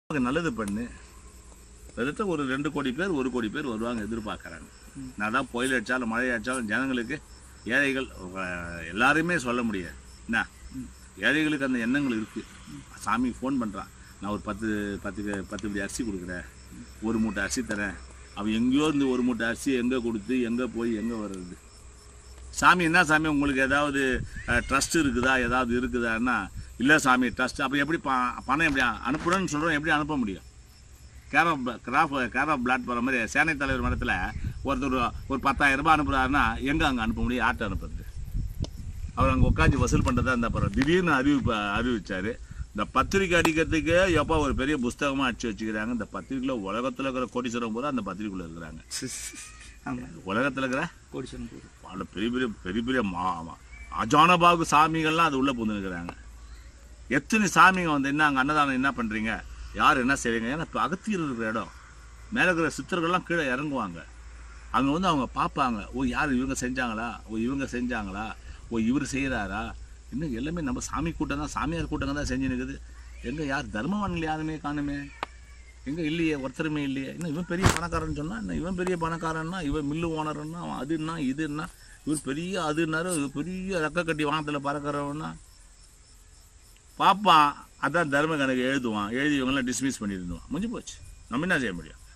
நமக்கு நல்லது பண்ணு வெறுத்த ஒரு ரெண்டு கோடி பேர் ஒரு கோடி பேர் வருவாங்க எதிர்பார்க்குறாங்க நான் தான் புயல் அடித்தாலும் மழை அடித்தாலும் ஜனங்களுக்கு ஏழைகள் அஹ், எல்லாரையுமே சொல்ல முடியாது என்ன ஏழைகளுக்கு அந்த எண்ணங்கள் இருக்குது சாமி ஃபோன் பண்ணுறான் நான் ஒரு பத்து பத்து பத்து இப்படி அரிசி கொடுக்குறேன் ஒரு மூட்டை அரிசி தரேன் அவன் எங்கேயோ இருந்து ஒரு மூட்டை அரிசி எங்கே கொடுத்து எங்கே போய் எங்கே வர்றது சாமி என்ன சாமி உங்களுக்கு ஏதாவது ட்ரஸ்ட் இருக்குதா ஏதாவது இருக்குதான்னா இல்லை சாமி ட்ரஸ்ட் அப்போ எப்படி ப பணம் எப்படி அனுப்புறேன்னு சொல்கிறோம் எப்படி அனுப்ப முடியும் கேர் ஆஃப் கிராஃப் கேர் ஆஃப் பிளாட் போகிற மாதிரி சேனை தலைவர் மடத்தில் ஒருத்தர் ஒரு பத்தாயிரம் ரூபாய் அனுப்புகிறாருன்னா எங்கே அங்கே அனுப்ப முடியும் யார்கிட்ட அனுப்புறது அவர் அங்கே உட்காந்து வசூல் பண்ணுறதா இருந்தால் பரவாயில்ல திடீர்னு அறிவிப்பு அறிவிச்சார் இந்த பத்திரிக்கை அடிக்கிறதுக்கே எப்போ ஒரு பெரிய புஸ்தகமாக அடிச்சு வச்சுக்கிறாங்க இந்த பத்திரிக்கையில் உலகத்தில் இருக்கிற கோடீஸ்வரம் பூரா அந்த பத்திரிக்கையில் இருக்கிறாங்க ஆமாம் உலகத்தில் இருக்கிற கோடிச்சனம் போகுது பல பெரிய பெரிய பெரிய பெரிய மா மா- அஜானபாகு சாமிகள்லாம் அது உள்ளே புந்து இருக்கிறாங்க எத்தனை சாமிங்க வந்து என்ன அங்கே அன்னதானம் என்ன பண்ணுறீங்க யார் என்ன செய்றீங்க ஏன்னா இப்போ அகத்தியர் இருக்கிற இடம் மேலே இருக்கிற சித்தர்கள்லாம் கீழே இறங்குவாங்க அங்கே வந்து அவங்க பார்ப்பாங்க ஓ யார் இவங்க செஞ்சாங்களா ஓ இவங்க செஞ்சாங்களா ஓ இவர் செய்கிறாரா இன்னும் எல்லாமே நம்ம சாமி கூட்டம் தான் சாமியார் கூட்டம் தான் செஞ்சு நிற்குது எங்கே யார் தர்மவான்கள் யாருமே காணுமே எங்கே இல்லையே ஒருத்தருமே இல்லையே இன்னும் இவன் பெரிய பணக்காரன் சொன்னா இன்னும் இவன் பெரிய பணக்காரன்னா இவன் மில்லு ஓனர்னா அவன் அதுன்னா இதுன்னா இவர் பெரிய அதுன்னாரு இவர் பெரிய ரெக்க கட்டி வானத்தில் பறக்கிறவன்னா பார்ப்பான் அதான் தர்ம கணக்கு எழுதுவான் எழுதி இவங்கெல்லாம் டிஸ்மிஸ் பண்ணிடுவான் முடிஞ்சு போச்சு நம்ம என்ன செய்ய முடியும்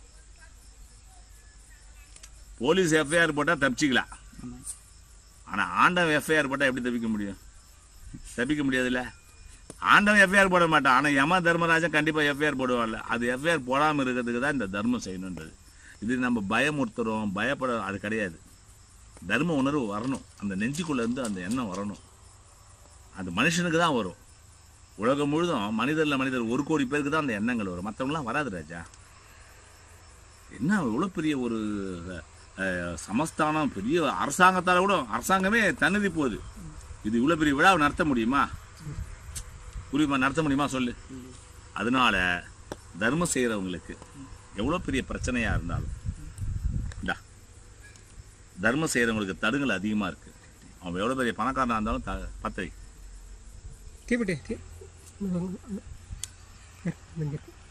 போலீஸ் எஃப்ஐஆர் போட்டால் தப்பிச்சிக்கலாம் ஆமாம் ஆனால் ஆண்டவன் எஃப்ஐஆர் போட்டால் எப்படி தப்பிக்க முடியும் தப்பிக்க முடியாதுல்ல ஆண்டவன் எஃப்ஐஆர் போட மாட்டான் ஆனால் யம தர்மராஜன் கண்டிப்பாக எஃப்ஐஆர் போடுவான்ல அது எஃப்ஐஆர் போடாமல் இருக்கிறதுக்கு தான் இந்த தர்மம் செய்யணுன்றது இது நம்ம பயமுறுத்துறோம் பயப்பட அது கிடையாது தர்ம உணர்வு வரணும் அந்த நெஞ்சுக்குள்ளே இருந்து அந்த எண்ணம் வரணும் அது மனுஷனுக்கு தான் வரும் உலகம் முழுதும் மனிதரில் மனிதர் ஒரு கோடி பேருக்கு தான் அந்த எண்ணங்கள் வரும் மற்றவங்களாம் வராது ராஜா என்ன இவ்வளோ பெரிய ஒரு அஹ், சமஸ்தானம் பெரிய அரசாங்கத்தால் கூட அரசாங்கமே தன்னிதி போகுது இது இவ்வளோ பெரிய விழாவை நடத்த முடியுமா புரியுமா நடத்த முடியுமா சொல்லு அதனால தர்மம் செய்கிறவங்களுக்கு எவ்வளோ பெரிய பிரச்சனையாக இருந்தாலும் இந்தா தர்மம் செய்கிறவங்களுக்கு தடுங்கள் அதிகமாக இருக்குது அவன் எவ்வளோ பெரிய பணக்காரனாக இருந்தாலும் த பத்திரை தீப்பெட்டி தீ வந்து